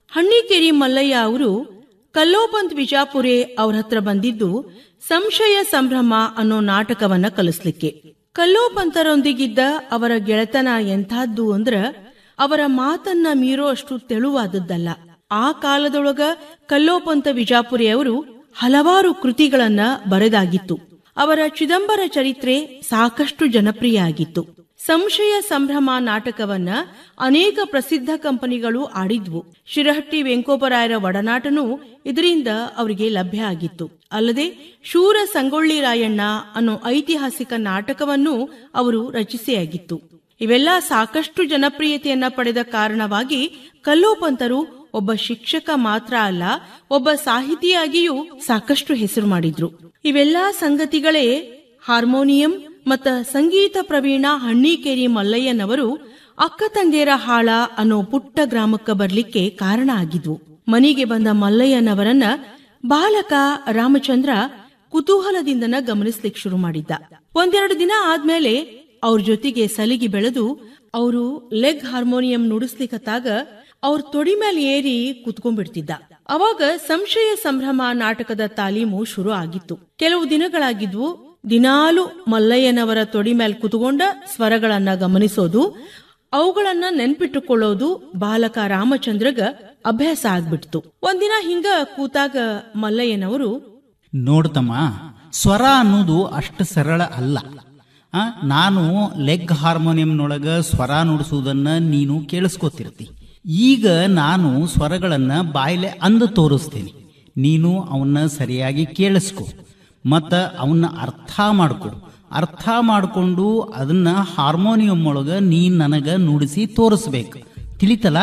ಹಣ್ಣಿಕೇರಿ ಮಲ್ಲಯ್ಯ ಅವರು ಕಲ್ಲೋಪಂತ್ ವಿಜಾಪುರೆ ಅವ್ರ ಹತ್ರ ಬಂದಿದ್ದು ಸಂಶಯ ಸಂಭ್ರಮ ಅನ್ನೋ ನಾಟಕವನ್ನ ಕಲಿಸ್ಲಿಕ್ಕೆ ಕಲ್ಲೋಪಂತರೊಂದಿಗಿದ್ದ ಅವರ ಗೆಳೆತನ ಎಂಥದ್ದು ಅಂದ್ರ ಅವರ ಮಾತನ್ನ ಮೀರೋ ಅಷ್ಟು ತೆಳುವಾದದ್ದಲ್ಲ ಆ ಕಾಲದೊಳಗ ಕಲ್ಲೋಪಂತ ವಿಜಾಪುರಿ ಅವರು ಹಲವಾರು ಕೃತಿಗಳನ್ನ ಬರೆದಾಗಿತ್ತು ಅವರ ಚಿದಂಬರ ಚರಿತ್ರೆ ಸಾಕಷ್ಟು ಜನಪ್ರಿಯ ಆಗಿತ್ತು ಸಂಶಯ ಸಂಭ್ರಮ ನಾಟಕವನ್ನ ಅನೇಕ ಪ್ರಸಿದ್ಧ ಕಂಪನಿಗಳು ಆಡಿದ್ವು ಶಿರಹಟ್ಟಿ ವೆಂಕೋಪರಾಯರ ಒಡನಾಟನೂ ಇದರಿಂದ ಅವರಿಗೆ ಲಭ್ಯ ಆಗಿತ್ತು ಅಲ್ಲದೆ ಶೂರ ಸಂಗೊಳ್ಳಿ ರಾಯಣ್ಣ ಅನ್ನೋ ಐತಿಹಾಸಿಕ ನಾಟಕವನ್ನೂ ಅವರು ರಚಿಸಿಯಾಗಿತ್ತು ಇವೆಲ್ಲ ಸಾಕಷ್ಟು ಜನಪ್ರಿಯತೆಯನ್ನ ಪಡೆದ ಕಾರಣವಾಗಿ ಕಲ್ಲೋಪಂತರು ಒಬ್ಬ ಶಿಕ್ಷಕ ಮಾತ್ರ ಅಲ್ಲ ಒಬ್ಬ ಸಾಹಿತಿಯಾಗಿಯೂ ಸಾಕಷ್ಟು ಹೆಸರು ಮಾಡಿದ್ರು ಇವೆಲ್ಲಾ ಸಂಗತಿಗಳೇ ಹಾರ್ಮೋನಿಯಂ ಮತ್ತ ಸಂಗೀತ ಪ್ರವೀಣ ಹಣ್ಣಿಕೇರಿ ಮಲ್ಲಯ್ಯನವರು ಅಕ್ಕ ತಂಗೇರ ಹಾಳ ಅನ್ನೋ ಪುಟ್ಟ ಗ್ರಾಮಕ್ಕ ಬರ್ಲಿಕ್ಕೆ ಕಾರಣ ಆಗಿದ್ವು ಮನೆಗೆ ಬಂದ ಮಲ್ಲಯ್ಯನವರನ್ನ ಬಾಲಕ ರಾಮಚಂದ್ರ ಕುತೂಹಲದಿಂದನ ಗಮನಿಸ್ಲಿಕ್ಕೆ ಶುರು ಮಾಡಿದ್ದ ಒಂದೆರಡು ದಿನ ಆದ್ಮೇಲೆ ಅವ್ರ ಜೊತೆಗೆ ಸಲಿಗಿ ಬೆಳೆದು ಅವರು ಲೆಗ್ ಹಾರ್ಮೋನಿಯಂ ನುಡಿಸ್ಲಿಕ್ಕತ್ತಾಗ ಅವ್ರ ತೊಡಿ ಮೇಲೆ ಏರಿ ಕುತ್ಕೊಂಡ್ಬಿಡ್ತಿದ್ದ ಅವಾಗ ಸಂಶಯ ಸಂಭ್ರಮ ನಾಟಕದ ತಾಲೀಮು ಶುರು ಆಗಿತ್ತು ಕೆಲವು ದಿನಗಳಾಗಿದ್ವು ದಿನಾಲು ಮಲ್ಲಯ್ಯನವರ ತೊಡಿ ಮೇಲೆ ಕುತ್ಕೊಂಡ ಸ್ವರಗಳನ್ನ ಗಮನಿಸೋದು ಅವುಗಳನ್ನ ನೆನ್ಪಿಟ್ಟುಕೊಳ್ಳೋದು ಬಾಲಕ ರಾಮಚಂದ್ರಗ ಅಭ್ಯಾಸ ಆಗ್ಬಿಡ್ತು ಒಂದಿನ ಹಿಂಗ ಕೂತಾಗ ಮಲ್ಲಯ್ಯನವರು ನೋಡ್ತಮ್ಮ ಸ್ವರ ಅನ್ನೋದು ಅಷ್ಟು ಸರಳ ಅಲ್ಲ ಆ, ನಾನು ಲೆಗ್ ಹಾರ್ಮೋನಿಯಂನೊಳಗ ಸ್ವರ ನುಡಿಸುವುದನ್ನ ನೀನು ಕೇಳಿಸ್ಕೊತಿರ್ತಿ ಈಗ ನಾನು ಸ್ವರಗಳನ್ನ ಬಾಯ್ಲೆ ಅಂದು ತೋರಿಸ್ತೇನೆ ನೀನು ಅವನ್ನ ಸರಿಯಾಗಿ ಕೇಳಿಸ್ಕೊ ಮತ್ತ ಅವನ್ನ ಅರ್ಥ ಮಾಡ್ಕೊ ಅರ್ಥ ಮಾಡಿಕೊಂಡು ಅದನ್ನ ಹಾರ್ಮೋನಿಯಂ ಒಳಗ ನೀ ನನಗ ನುಡಿಸಿ ತೋರಿಸ್ಬೇಕು ತಿಳಿತಲ್ಲ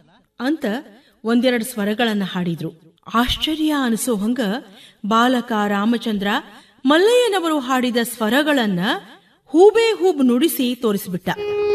ಅಂತ ಒಂದೆರಡು ಸ್ವರಗಳನ್ನ ಹಾಡಿದ್ರು ಆಶ್ಚರ್ಯ ಅನಿಸೋ ಹಂಗ ಬಾಲಕ ರಾಮಚಂದ್ರ ಮಲ್ಲಯ್ಯನವರು ಹಾಡಿದ ಸ್ವರಗಳನ್ನ ಹೂಬೇ ಹೂಬ್ ನುಡಿಸಿ ತೋರಿಸ್ಬಿಟ್ಟ